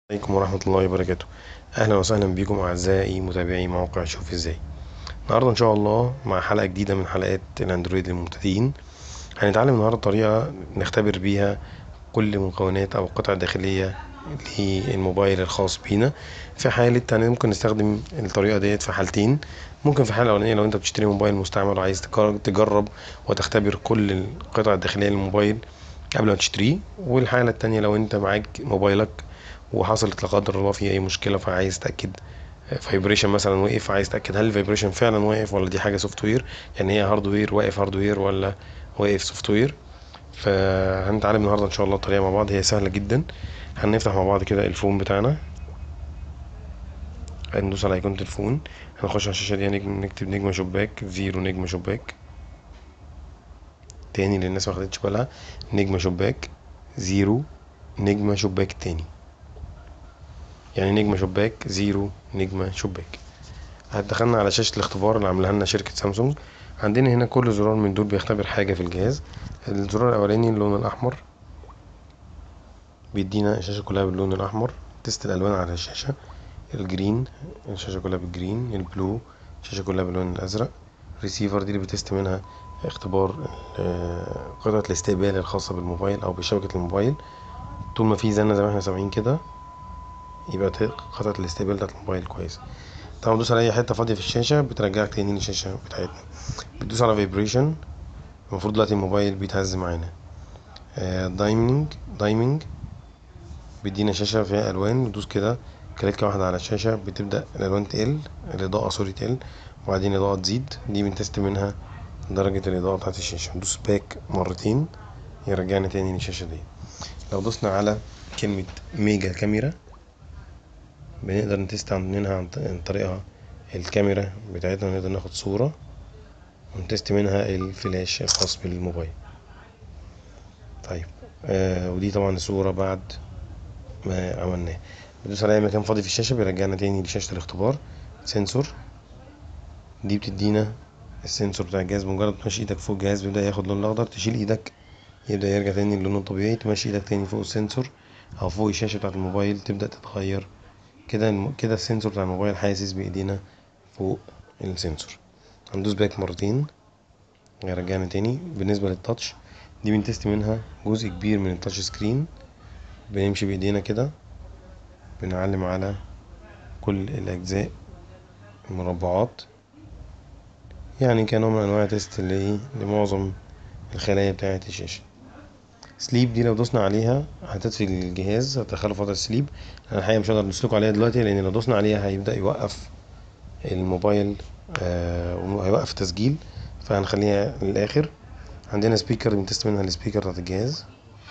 عليكم ورحمة الله وبركاته أهلا وسهلا بكم أعزائي متابعي موقع شوف إزاي النهاردة إن شاء الله مع حلقة جديدة من حلقات الأندرويد للمبتدئين هنتعلم النهاردة طريقة نختبر بيها كل مكونات أو القطع الداخلية للموبايل الخاص بينا في حالة يعني ممكن نستخدم الطريقة ديت في حالتين ممكن في الحالة الأولانية لو أنت بتشتري موبايل مستعمل وعايز تجرب وتختبر كل القطع الداخلية للموبايل قبل ما تشتريه والحالة التانية لو أنت معاك موبايلك وحصلت لا قدر الله فيه اي مشكله فعايز تاكد فايبريشن مثلا وقف عايز تاكد هل الفايبريشن فعلا واقف ولا دي حاجه سوفت وير يعني هي هاردوير واقف هاردوير ولا واقف سوفت وير فهنتعلم النهارده ان شاء الله الطريقه مع بعض هي سهله جدا هنفتح مع بعض كده الفون بتاعنا هندوس على ايقونه الفون هنخش على الشاشه دي نكتب نجمه شباك زيرو نجمه شباك تاني للناس ما خدتش بالها نجمه شباك زيرو نجمه شباك تاني يعني نجمة شباك زيرو نجمة شباك دخلنا على شاشة الاختبار اللي عاملاها لنا شركة سامسونج عندنا هنا كل زرار من دول بيختبر حاجة في الجهاز الزرار الأولاني اللون الأحمر بيدينا الشاشة كلها باللون الأحمر تست الألوان على الشاشة الجرين الشاشة كلها بالجرين البلو الشاشة كلها باللون الأزرق ريسيفر دي اللي بتست منها اختبار قطعة الاستقبال الخاصة بالموبايل أو بشبكة الموبايل طول ما في زنة زي ما احنا سامعين كده يبقى قطعة الاستقبال بتاعت الموبايل كويس طبعا بتدوس على اي حته فاضيه في الشاشه بترجعك تاني للشاشه بتاعتنا بتدوس على فايبريشن المفروض دلوقتي الموبايل بيتهز معانا دايمنج دايمنج بيدينا شاشه فيها الوان ندوس كده كليكه واحده على الشاشه بتبدا الالوان تقل الاضاءه سوري تقل وبعدين الاضاءه تزيد دي بنتست منها درجه الاضاءه بتاعت الشاشه ندوس باك مرتين يرجعنا تاني للشاشه دي لو دوسنا على كلمه ميجا كاميرا بنقدر نتست منها عن طريقها الكاميرا بتاعتنا نقدر ناخد صورة ونتست منها الفلاش الخاص بالموبايل طيب آه ودي طبعا الصورة بعد ما عملناه بدوس على اي مكان فاضي في الشاشة بيرجعنا تاني لشاشة الاختبار سنسور دي بتدينا السنسور بتاع الجهاز مجرد تمشي ايدك فوق الجهاز بيبدأ ياخد اللون الأخضر تشيل ايدك يبدأ يرجع تاني للون الطبيعي تمشي ايدك تاني فوق السنسور أو فوق الشاشة بتاعة الموبايل تبدأ تتغير كده كده السنسور بتاع الموبايل حاسس بايدينا فوق السنسور هندوس باك مرتين هيرجعنا تاني بالنسبه للتاتش دي بنتست منها جزء كبير من التاتش سكرين بنمشي بايدينا كده بنعلم على كل الاجزاء المربعات يعني كنوع من انواع تيست لمعظم الخلايا بتاعه الشاشه سليب دي لو دوسنا عليها هتطفي الجهاز هتدخله فترة سليب انا الحقيقة مش هقدر ندوسلكوا عليها دلوقتي لان لو دوسنا عليها هيبدأ يوقف الموبايل آه وهيوقف التسجيل فهنخليها للآخر عندنا سبيكر بنتست منها السبيكر بتاعت الجهاز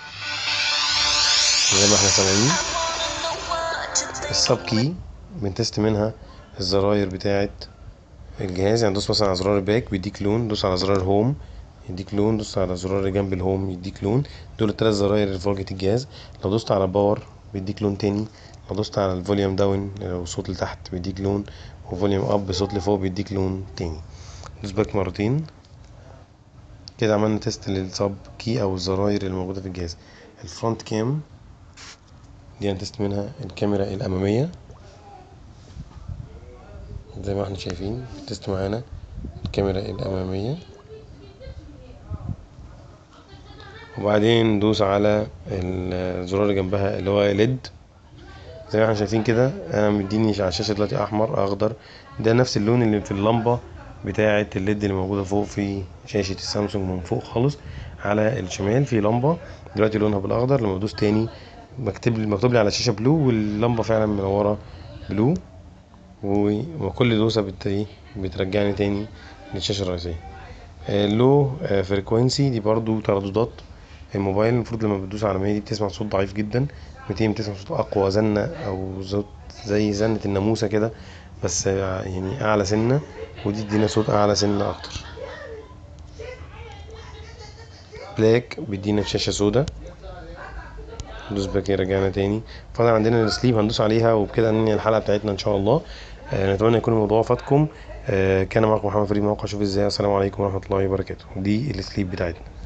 زي ما احنا سامعين السب كي بنتست منها الزراير بتاعت الجهاز يعني دوس مثلا على زرار الباك بيديك لون دوس على زرار هوم يديك لون دوس على زرار اللي جنب الهوم يديك لون دول التلات زراير اللي في واجهة الجهاز لو دوست على باور بيديك لون تاني لو دوست على الفوليوم داون لو صوت لتحت بيديك لون وفوليوم اب صوت لفوق بيديك لون تاني دوس باك مرتين كده عملنا تيست للسب كي او الزراير اللي موجودة في الجهاز الفرونت كام دي هنتست منها الكاميرا الأمامية زي ما احنا شايفين تيست معانا الكاميرا الأمامية وبعدين ندوس على الزرار اللي جنبها اللي هو ليد زي ما احنا شايفين كده انا مديني على الشاشه دلوقتي احمر اخضر ده نفس اللون اللي في اللمبه بتاعه الليد اللي موجوده فوق في شاشه السامسونج من فوق خالص على الشمال في لمبه دلوقتي لونها بالاخضر لما بدوس تاني مكتوب لي مكتوب لي على الشاشه بلو واللمبه فعلا منوره بلو وكل دوسه بت بترجعني تاني للشاشه الرئيسيه لو فريكوينسي دي برضو ترددات الموبايل المفروض لما بتدوس على 100 دي بتسمع صوت ضعيف جدا 200 بتسمع صوت اقوى زنة او صوت زي زنة الناموسة كده بس يعني اعلى سنة ودي تدينا صوت اعلى سنة اكتر بلاك بيدينا شاشة سودا ندوس باك يرجعنا تاني فاضل عندنا السليب هندوس عليها وبكده ننهي الحلقة بتاعتنا ان شاء الله آه نتمنى يكون الموضوع فاتكم آه كان معكم محمد فريد موقع شوف ازاي السلام عليكم ورحمة الله وبركاته دي السليب بتاعتنا